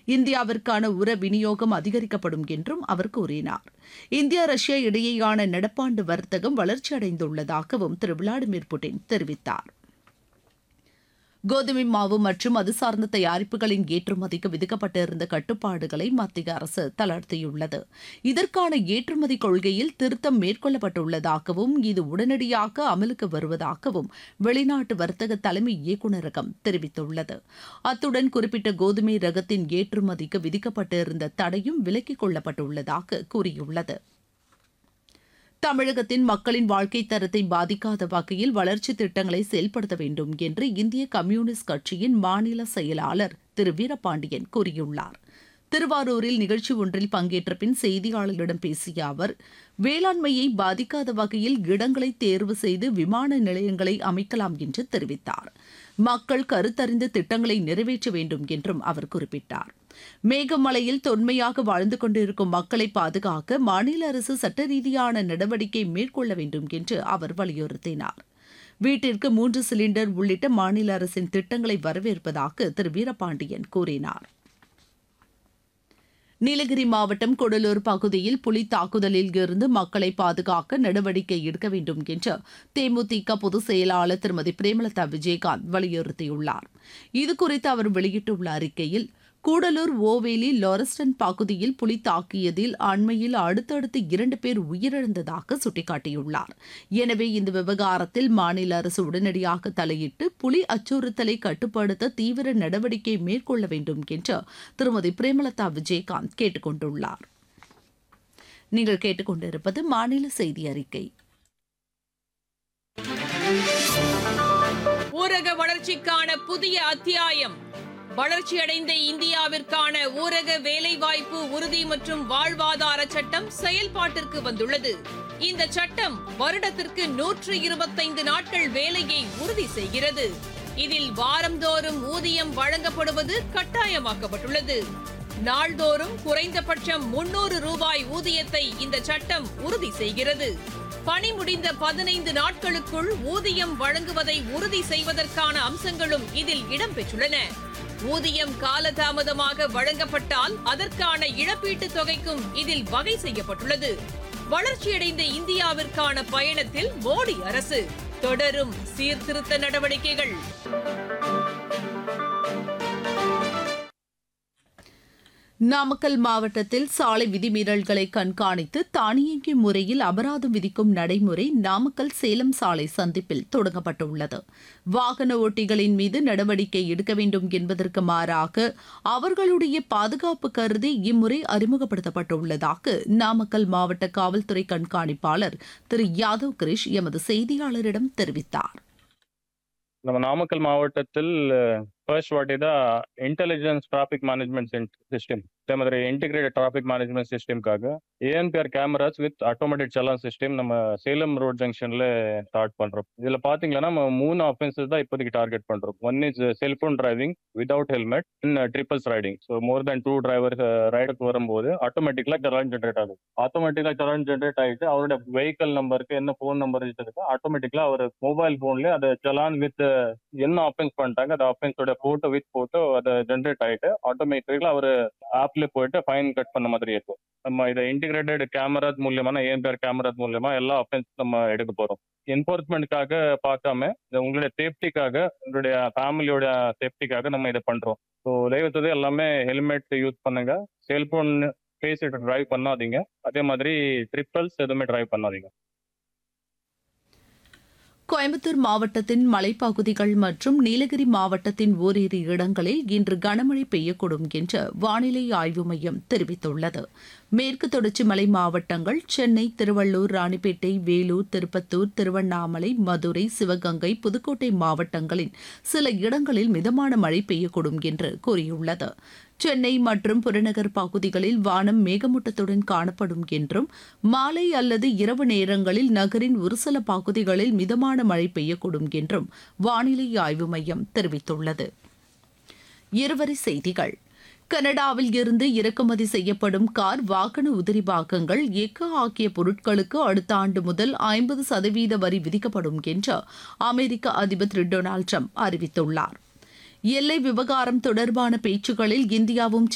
இந்தியாவிற்கான உர விநியோகம் அதிகரிக்கப்படும் என்றும் அவர் கூறினார் இந்தியா ரஷ்யா இடையேயான நடப்பாண்டு வர்த்தகம் வளர்ச்சியடைந்துள்ளதாகவும் திரு விளாடிமிர் புட்டின் தெரிவித்தார் கோதுமை மாவு மற்றும் அது சார்ந்த தயாரிப்புகளின் ஏற்றுமதிக்கு விதிக்கப்பட்டிருந்த கட்டுப்பாடுகளை மத்திய அரசு தளர்த்தியுள்ளது இதற்கான ஏற்றுமதி கொள்கையில் திருத்தம் மேற்கொள்ளப்பட்டுள்ளதாகவும் இது உடனடியாக அமலுக்கு வருவதாகவும் வெளிநாட்டு வர்த்தக தலைமை இயக்குநரகம் தெரிவித்துள்ளது அத்துடன் குறிப்பிட்ட கோதுமை ரகத்தின் ஏற்றுமதிக்கு விதிக்கப்பட்டிருந்த தடையும் விலக்கிக் கொள்ளப்பட்டுள்ளதாக கூறியுள்ளது தமிழகத்தின் மக்களின் வாழ்க்கை தரத்தை பாதிக்காத வகையில் வளர்ச்சி திட்டங்களை செயல்படுத்த வேண்டும் என்று இந்திய கம்யூனிஸ்ட் கட்சியின் மாநில செயலாளர் திரு வீரபாண்டியன் கூறியுள்ளார் திருவாரூரில் நிகழ்ச்சி ஒன்றில் பங்கேற்ற பின் செய்தியாளர்களிடம் பேசிய அவர் வேளாண்மையை பாதிக்காத வகையில் இடங்களை தேர்வு செய்து விமான நிலையங்களை அமைக்கலாம் என்று தெரிவித்தார் மக்கள் கருத்தறிந்து திட்டங்களை நிறைவேற்ற வேண்டும் என்றும் அவர் குறிப்பிட்டார் மேகமலையில் தொன்மையாக வாழ்ந்து கொண்டிருக்கும் மக்களை பாதுகாக்க மாநில அரசு சட்ட ரீதியான நடவடிக்கை மேற்கொள்ள வேண்டும் என்று அவர் வலியுறுத்தினார் வீட்டிற்கு மூன்று சிலிண்டர் உள்ளிட்ட மாநில அரசின் திட்டங்களை வரவேற்பதாக திரு வீரபாண்டியன் கூறினார் நீலகிரி மாவட்டம் கொடலூர் பகுதியில் புலி தாக்குதலில் இருந்து மக்களை பாதுகாக்க நடவடிக்கை எடுக்க வேண்டும் என்று தேமுதிக பொதுச் செயலாளர் திருமதி பிரேமலதா விஜயகாந்த் வலியுறுத்தியுள்ளார் இதுகுறித்து அவர் வெளியிட்டுள்ள அறிக்கையில் கூடலூர் ஓவேலி லாரஸ்டன் பகுதியில் புலி தாக்கியதில் அண்மையில் அடுத்தடுத்து இரண்டு பேர் உயிரிழந்ததாக சுட்டிக்காட்டியுள்ளார் எனவே இந்த விவகாரத்தில் மாநில அரசு உடனடியாக தலையிட்டு புலி அச்சுறுத்தலை கட்டுப்படுத்த தீவிர நடவடிக்கை மேற்கொள்ள வேண்டும் என்று திருமதி பிரேமலதா விஜயகாந்த் கேட்டுக் கொண்டுள்ளார் நீங்கள் கேட்டுக்கொண்டிருப்பது மாநில செய்தி அறிக்கை ஊரக வளர்ச்சிக்கான புதிய அத்தியாயம் வளர்ச்சியடைந்த இந்தியாவிற்கான ஊரக வேலைவாய்ப்பு உறுதி மற்றும் வாழ்வாதார சட்டம் செயல்பாட்டிற்கு வந்துள்ளது இந்த சட்டம் வருடத்திற்கு நூற்று இருபத்தைந்து நாட்கள் வேலையை உறுதி செய்கிறது இதில் வாரந்தோறும் ஊதியம் வழங்கப்படுவது கட்டாயமாக்கப்பட்டுள்ளது நாள்தோறும் குறைந்தபட்சம் முன்னூறு ரூபாய் ஊதியத்தை இந்த சட்டம் உறுதி செய்கிறது பணி முடிந்த பதினைந்து நாட்களுக்குள் ஊதியம் வழங்குவதை உறுதி செய்வதற்கான அம்சங்களும் இதில் இடம்பெற்றுள்ளன ஊதியம் காலதாமதமாக வழங்கப்பட்டால் அதற்கான இழப்பீட்டுத் தொகைக்கும் இதில் வகை செய்யப்பட்டுள்ளது வளர்ச்சியடைந்த இந்தியாவிற்கான பயணத்தில் மோடி அரசு தொடரும் சீர்திருத்த நடவடிக்கைகள் நாமக்கல் மாவட்டத்தில் சாலை விதிமீறல்களை கண்காணித்து தானியங்கி முறையில் அபராதம் விதிக்கும் நடைமுறை நாமக்கல் சேலம் சாலை சந்திப்பில் தொடங்கப்பட்டுள்ளது வாகன ஓட்டிகளின் மீது நடவடிக்கை எடுக்க வேண்டும் என்பதற்கு மாறாக அவர்களுடைய பாதுகாப்பு கருதி இம்முறை அறிமுகப்படுத்தப்பட்டுள்ளதாக நாமக்கல் மாவட்ட காவல்துறை கண்காணிப்பாளர் திரு யாதவ் கிரிஷ் எமது செய்தியாளரிடம் தெரிவித்தார் நம்ம நாமக்கல் மாவட்டத்தில் ஃபர்ஸ்ட் வாட்டி தான் இன்டெலிஜென்ஸ் டிராஃபிக் மேனேஜ்மெண்ட் சிஸ்டம் அதே மாதிரி இன்டிகிரேட்டட் டிராஃபிக் மேனேஜ்மெண்ட் சிஸ்டம்காக ANPR cameras with automatic challan system நம்ம சேலம் ரோட் ஜங்ஷன்ல ஸ்டார்ட் பண்றோம் இதுல பாத்தீங்கன்னா நம்ம மூணு ஆஃபென்சஸ் தான் இப்போதைக்கு டார்கெட் பண்றோம் one is cellphone driving without helmet in triples riding so more than two driver ரைடுக்கு வரும்போது ஆட்டோமேட்டிக்கலா சலான் ஜென்ரேட் ஆகும் ஆட்டோமேட்டிக்கலா சலான் ஜென்ரேட் ஆகிட்டு அவரோட வெஹிக்கல் நம்பருக்கு என்ன ஃபோன் நம்பர் இருக்கோ ஆட்டோமேட்டிக்கலா அவர் மொபைல் போன்ல அதை சலான் வித் என்ன ஆஃபென்ஸ் பண்ணிட்டாங்க அந்த ஆஃபென்ஸோட போட்டோ வித் போட்டோ அதை ஜென்ரேட் ஆகிட்டு ஆட்டோமேட்டிக்கலா அவர் ஆப்ல போயிட்டு ஃபைன் கட் பண்ண மாதிரி இருக்கும் நம்ம இதை இன்டிகிரேட்டட் கேமராஸ் மூலியமான ஏஎம்பிஆர் கேமராஸ் மூலியமா எல்லா ஆஃபென்ஸ் நம்ம எடுக்க போறோம் என்போர்ஸ்மெண்ட்காக பார்க்காம இது உங்களுடைய சேஃப்டிக்காக உங்களுடைய ஃபேமிலியோட சேஃப்டிக்காக நம்ம இதை பண்றோம் ஸோ தயவுசெய்து எல்லாமே ஹெல்மெட் யூஸ் பண்ணுங்க செல்போன் பேசிட்டு டிரைவ் பண்ணாதீங்க அதே மாதிரி ட்ரிப்பிள்ஸ் எதுவுமே டிரைவ் பண்ணாதீங்க கோயம்புத்தூர் மாவட்டத்தின் மலைப்பகுதிகள் மற்றும் நீலகிரி மாவட்டத்தின் ஓரிரு இடங்களில் இன்று கனமழை பெய்யக்கூடும் என்று வானிலை ஆய்வு மையம் தெரிவித்துள்ளது மேற்கு தொடர்ச்சி மலை மாவட்டங்கள் சென்னை திருவள்ளூர் ராணிப்பேட்டை வேலூர் திருப்பத்தூர் திருவண்ணாமலை மதுரை சிவகங்கை புதுக்கோட்டை மாவட்டங்களின் சில இடங்களில் மிதமான மழை பெய்யக்கூடும் என்று கூறியுள்ளது சென்னை மற்றும் புறநகர் பகுதிகளில் வானம் மேகமூட்டத்துடன் காணப்படும் என்றும் மாலை அல்லது இரவு நேரங்களில் நகரின் ஒரு சில பகுதிகளில் மிதமான மழை பெய்யக்கூடும் என்றும் வானிலை ஆய்வு மையம் தெரிவித்துள்ளது இருவரி செய்திகள் கனடாவில் இருந்து இறக்குமதி செய்யப்படும் கார் வாகன உதிரி பாகங்கள் எஃகு ஆகிய பொருட்களுக்கு அடுத்த ஆண்டு முதல் ஐம்பது சதவீத வரி விதிக்கப்படும் என்று அமெரிக்க அதிபர் திரு டொனால்டு ட்ரம்ப் அறிவித்துள்ளார் எல்லை விவகாரம் தொடர்பான பேச்சுகளில் இந்தியாவும்